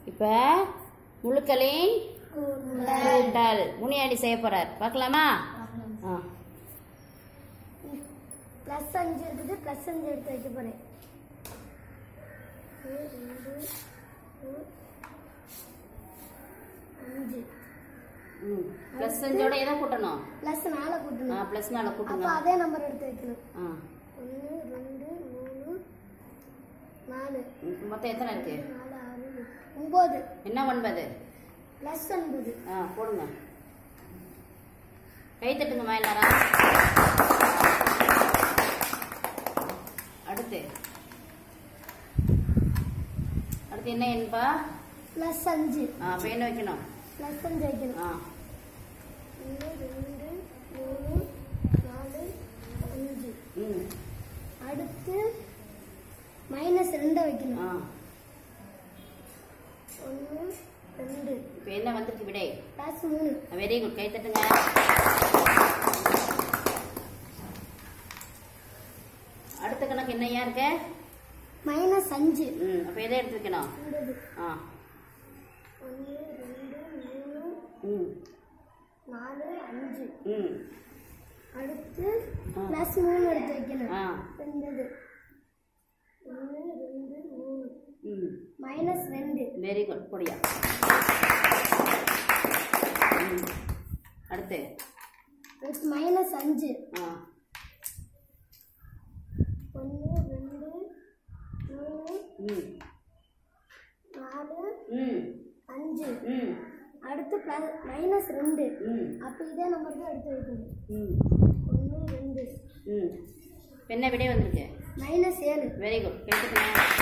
இப்போ முழுக்களின் கூட்டல் முனியாண்டி செய்ய போறார் பார்க்கலாமா ஆ ப்ளஸ் அஞ்சு இருக்குது ப்ளஸ் அஞ்சு எடுத்து வைக்க போறேன் ஒரு, ரெண்டு, மூணு, அஞ்சு ம் ப்ளஸ் அஞ்சோட எதை கூட்டணும் ப்ளஸ் நாலை ஆ கூட்டணும் ப்ளஸ் நாலு அப்போ கூட்டணும் அதே நம்பர் எடுத்து வைக்கணும் ஆ ஒன்று ரெண்டு மூணு நாலு ம், மொத்தம் எத்தனை இருக்கு நாலு ஆறு எட்டு, ஒம்பது என்ன ஒன்பது ப்ளஸ் ஒன்பது ஆ போடுங்க கை தட்டுங்கம்மா எல்லாரும் அடுத்து அடுத்து என்ன என்பா ப்ளஸ் அஞ்சு ஆ அப்போ என்ன வைக்கணும் ப்ளஸ் அஞ்சு வைக்கணும் ஆ ஒன்று ரெண்டு மூணு நாலு அஞ்சு ம் அடுத்து மைனஸ் ரெண்டை வைக்கணும் ஆ ஒன்று ரெண்டு இப்போ என்ன வந்துருக்கு விடை ப்ளஸ் மூணு வெரி குட் கை தட்டுங்க அடுத்த கணக்கு என்னையா இருக்கு மைனஸ் அஞ்சு ம் அப்போ எதை எடுத்து வைக்கணும் ஒன்பது ஆ ஒன்று ரெண்டு மூணு ம் நாலு அஞ்சு ம் அடுத்து ஆ. ப்ளஸ் மூணு எடுத்து வைக்கணும் ஆ ரெண்டது ஒன்று ரெண்டு மூணு ம் மைனஸ் ரெண்டு வெரி குட் பொடியா ம் அடுத்து அடுத்து மைனஸ் அஞ்சு ஆ ஒன்று ரெண்டு மூணு ம் நாலு ம் அஞ்சு ம் அடுத்து ப்ளஸ் மைனஸ் ரெண்டு ம் அப்போ இதே நம்பர் தான் எடுத்து வைக்கணும் ம் ஒன்று ரெண்டு ம் இப்போ என்ன விடை வந்திருக்கு மைனஸ் ஏழு வெரி குட் கேட்டுக்கங்க